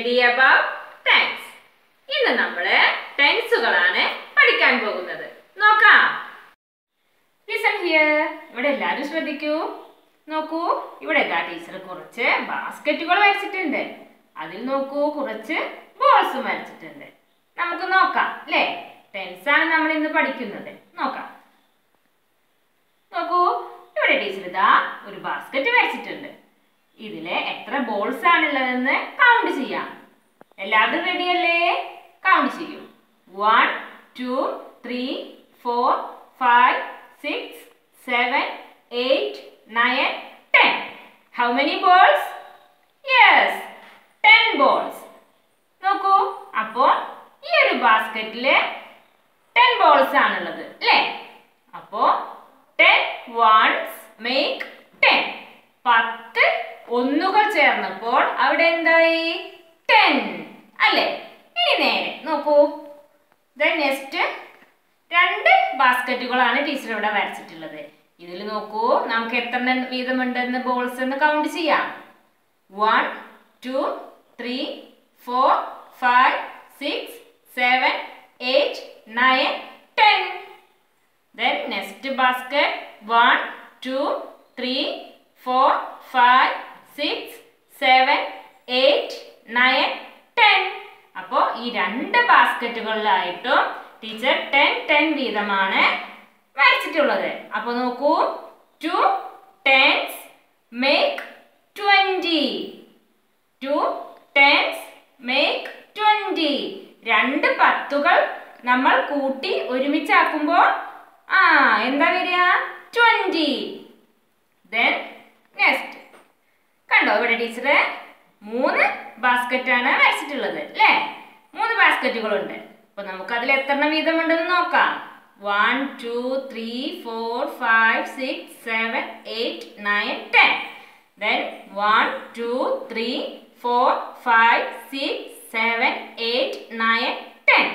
Study about tense ഇന്ന് നമ്മൾ ടെൻസുകളാണ് പഠിക്കാൻ പോകുന്നത് നോക്കാം ലിസൺ ഹിയർ ഇവിടെ എല്ലാവരും ശ്രദ്ധിക്കൂ നോക്കൂ ഇവിടെ എന്താ ടീച്ചർ കുറച്ച് ബാസ്ക്കറ്റുകൾ വരച്ചിട്ടുണ്ട് അതിൽ നോക്കൂ കുറച്ച് ബോൾസും വരച്ചിട്ടുണ്ട് നമുക്ക് നോക്കാം അല്ലേ ടെൻസ് ആണ് നമ്മൾ ഇന്ന് പഠിക്കുന്നത് നോക്കാം നോക്കൂ ഇവിടെ ടീച്ചർ ഇതാ ഒരു ബാസ്ക്കറ്റ് വരച്ചിട്ടുണ്ട് ഇതില് എത്ര ബോൾസ് ആണുള്ളതെന്ന് കൗണ്ട് ചെയ്യാം എല്ലാവരും റെഡി അല്ലേ കൗണ്ട് ചെയ്യൂ one two three four five six seven eight nine ten how many balls yes ten balls നോക്കൂ അപ്പോൾ ഈ ഒരു ബാസ്ക്കറ്റില് ടെൻ ബോൾസ് ആണുള്ളത് അല്ലേ അപ്പോ ടെൻ വൺസ് മേക്ക് ടെൻ പത്ത് ഒന്നുകൾ ചേർന്നപ്പോൾ അവിടെ എന്തായി ടെൻ അല്ലേ ഇനി നേരെ നോക്കൂ നെക്സ്റ്റ് രണ്ട് ബാസ്ക്കറ്റുകളാണ് ടീച്ചർ ഇവിടെ വരച്ചിട്ടുള്ളത് ഇതിൽ നോക്കൂ നമുക്ക് എത്ര വീതമുണ്ടെന്ന് ബോൾസ് എന്ന് കൗണ്ട് ചെയ്യാം one two three four five six seven eight nine ten Then next basket 1, 2, 3, 4, 5, 6, 7, 8, 9, 10. അപ്പോൾ ഈ രണ്ട് ബാസ്ക്കറ്റുകളിലായിട്ടും ടീച്ചർ ടെൻ ടെൻ വീതമാണ് വരച്ചിട്ടുള്ളത് അപ്പോൾ നോക്കൂ two tens make twenty two tens make twenty രണ്ട് പത്തുകൾ നമ്മൾ കൂട്ടി ഒരുമിച്ചാക്കുമ്പോൾ ആ എന്താ വരിക ട്വന്റി ദെൻ നെക്സ്റ്റ് കണ്ടോ ഇവിടെ ടീച്ചറ് മൂന്ന് ബാസ്ക്കറ്റ് ആണ് വരച്ചിട്ടുള്ളത് അല്ലേ മൂന്ന് ബാസ്ക്കറ്റുകളുണ്ട് അപ്പൊ നമുക്ക് അതിൽ എത്ര വീതം ഉണ്ടെന്ന് നോക്കാം one two three four five six seven eight nine ten then one two three four five six seven eight nine ten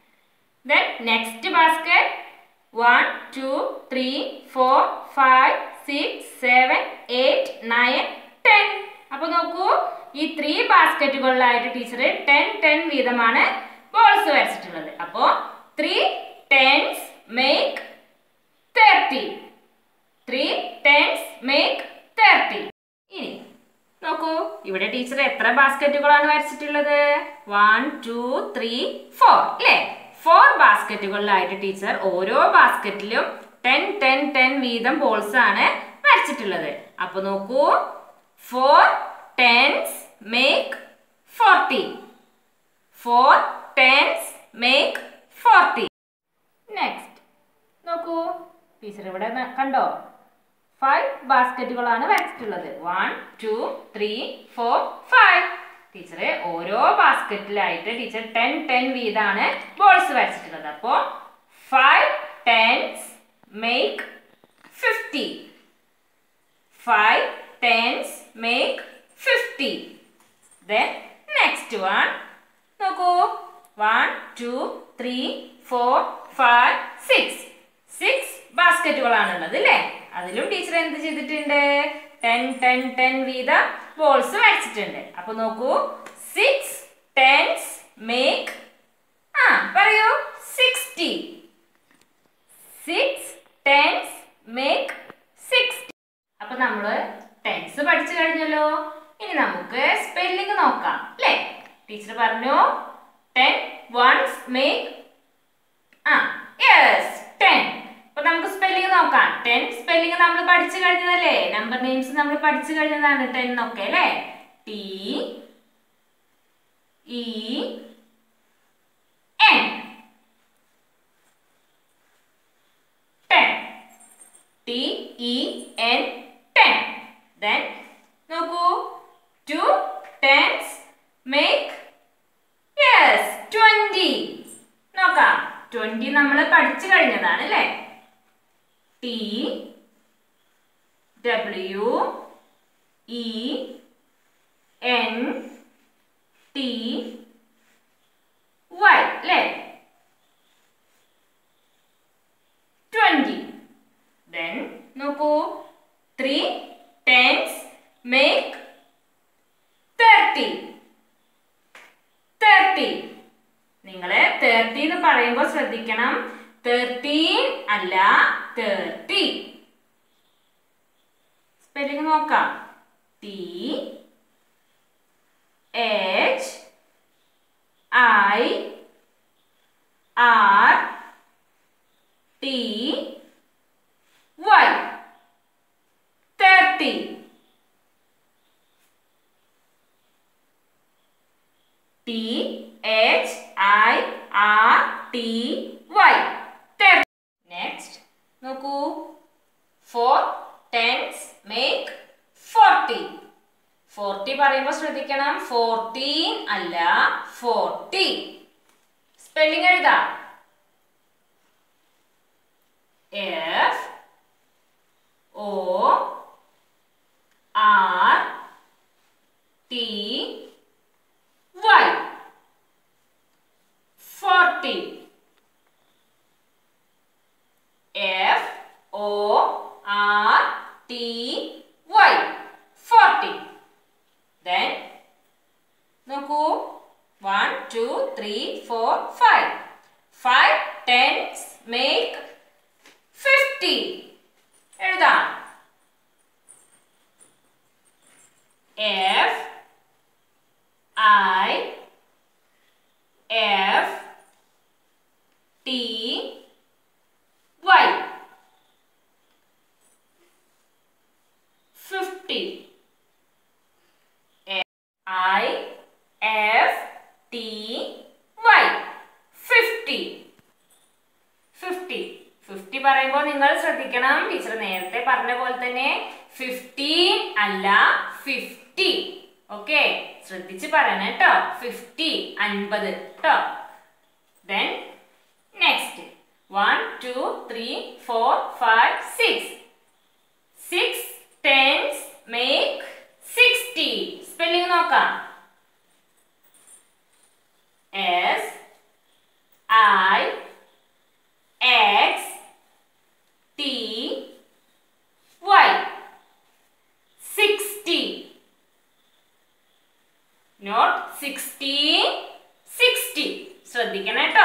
then next basket one two three four five six seven eight nine ten അപ്പൊ നോക്കൂ ഈ three ബാസ്ക്കറ്റുകളിലായിട്ട് teacher ten ten വീതമാണ് balls വരച്ചിട്ടുള്ളത് അപ്പോ three tens make thirty three tens make thirty ഇനി നോക്കൂ ഇവിടെ ടീച്ചർ എത്ര ബാസ്ക്കറ്റുകളാണ് വരച്ചിട്ടുള്ളത് വൺ ടു ത്രീ ഫോർ അല്ലേ ഫോർ ബാസ്ക്കറ്റുകളിലായിട്ട് ടീച്ചർ ഓരോ ബാസ്ക്കറ്റിലും ടെൻ ടെൻ ടെൻ വീതം ബോൾസ് ആണ് വരച്ചിട്ടുള്ളത് അപ്പൊ നോക്കൂ four tens make forty four tens make forty next നോക്കൂ ടീച്ചർ ഇവിടെ ന- കണ്ടോ ഫൈവ് ബാസ്ക്കറ്റുകളാണ് വരച്ചിട്ടുള്ളത് one two three four five ടീച്ചറെ ഓരോ ബാസ്ക്കറ്റിലായിട്ട് ടീച്ചർ ടെൻ ടെൻ വീതാണ് ബോൾസ് വരച്ചിട്ടുള്ളത് അപ്പോൾ five tens make fifty five tens make fifty then next one നോക്കൂ one two three four five six six ബാസ്ക്കറ്റുകളാണുള്ളത് അല്ലേ അതിലും ടീച്ചർ എന്ത് ചെയ്തിട്ടുണ്ട് ടെൻ ടെൻ ടെൻ വീതം ബോൾസ് വരച്ചിട്ടുണ്ട് അപ്പൊ നോക്കൂ സിക്സ് ടെൻസ് മേക്ക് ആ പറയൂ sixty six tens make sixty അപ്പൊ നമ്മള് ടെൻസ് പഠിച്ചു കഴിഞ്ഞല്ലോ ഇനി നമുക്ക് സ്പെല്ലിംഗ് നോക്കാം അല്ലേ ടീച്ചർ പറഞ്ഞു ടെൻ വൺസ് മേക്ക് ആ യെസ് ടെൻ അപ്പൊ നമുക്ക് സ്പെല്ലിംഗ് നോക്കാം ടെൻ സ്പെല്ലിംഗ് നമ്മൾ പഠിച്ചു കഴിഞ്ഞതല്ലേ നമ്പർ നെയിംസ് നമ്മൾ പഠിച്ചു കഴിഞ്ഞതാണ് ടെൻ ഒക്കെ അല്ലേ T E N ten T E N ten then നോക്കൂ two tens make yes twenty നോക്കാം ട്വന്റി നമ്മൾ പഠിച്ചു കഴിഞ്ഞതാണ് അല്ലേ T W E N T Y അല്ലേ ട്വന്റി ദെൻ നോക്കൂ ത്രീ ടെൻസ് മേക്ക് തേർട്ടി പറയുമ്പോൾ ശ്രദ്ധിക്കണം തേർട്ടീൻ അല്ല തേർട്ടി സ്പെല്ലിംഗ് നോക്കാം T H I R T Y thirty T H I R T Y next നോക്കൂ four tens make forty forty പറയുമ്പോൾ ശ്രദ്ധിക്കണം fourteen അല്ല ഫോർട്ടി സ്പെല്ലിംഗ് എഴുതാം F O R T Y forty F O R T Y forty then നോക്കൂ one two three four five five tens make fifty എഴുതാം F I F T Y fifty I F T Y fifty fifty fifty പറയുമ്പോൾ നിങ്ങൾ ശ്രദ്ധിക്കണം teacher നേരത്തെ പറഞ്ഞ പോലെ തന്നെ fifteen അല്ല ഫിഫ്റ്റി ഓക്കെ ശ്രദ്ധിച്ച് പറയണം കേട്ടോ ഫിഫ്റ്റി അൻപത് കേട്ടോ then next one two three four five six six tens make sixty spelling നോക്കാം S I X T Y sixty not sixty sixty ശ്രദ്ധിക്കണം കേട്ടോ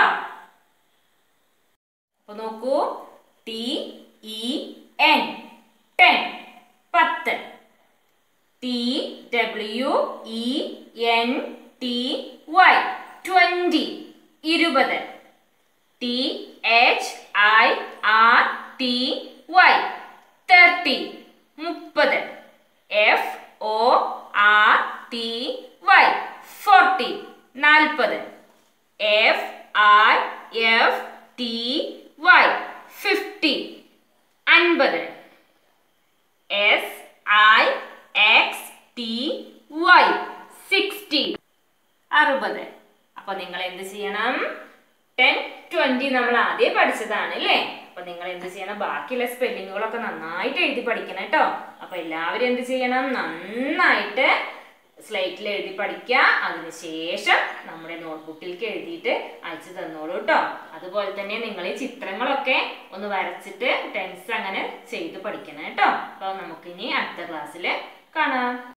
അപ്പൊ നോക്കൂ ടി ഇ എൻ ടെൻ പത്ത് T W E N T Y twenty ഇരുപത് T H I R T Y thirty മുപ്പത് F O R T Y forty നാൽപ്പത് F I F T Y fifty അൻപത് S I X T Y sixty അറുപത് അപ്പൊ നിങ്ങൾ എന്ത് ചെയ്യണം ten twenty നമ്മൾ ആദ്യം പഠിച്ചതാണ് അല്ലേ അപ്പൊ നിങ്ങൾ എന്ത് ചെയ്യണം ബാക്കിയുള്ള സ്പെല്ലിങ്ങുകളൊക്കെ നന്നായിട്ട് എഴുതി പഠിക്കണം കേട്ടോ അപ്പൊ എല്ലാവരും എന്ത് ചെയ്യണം നന്നായിട്ട് സ്ലൈറ്റിൽ എഴുതി പഠിക്കുക അതിനുശേഷം നമ്മുടെ നോട്ട്ബുക്കിലേക്ക് എഴുതിയിട്ട് അയച്ചു തന്നോളൂ കേട്ടോ അതുപോലെ തന്നെ നിങ്ങൾ ഈ ചിത്രങ്ങളൊക്കെ ഒന്ന് വരച്ചിട്ട് ടെൻസ് അങ്ങനെ ചെയ്ത് പഠിക്കണം കേട്ടോ അപ്പോൾ നമുക്കിനി അടുത്ത ക്ലാസ്സിൽ കാണാം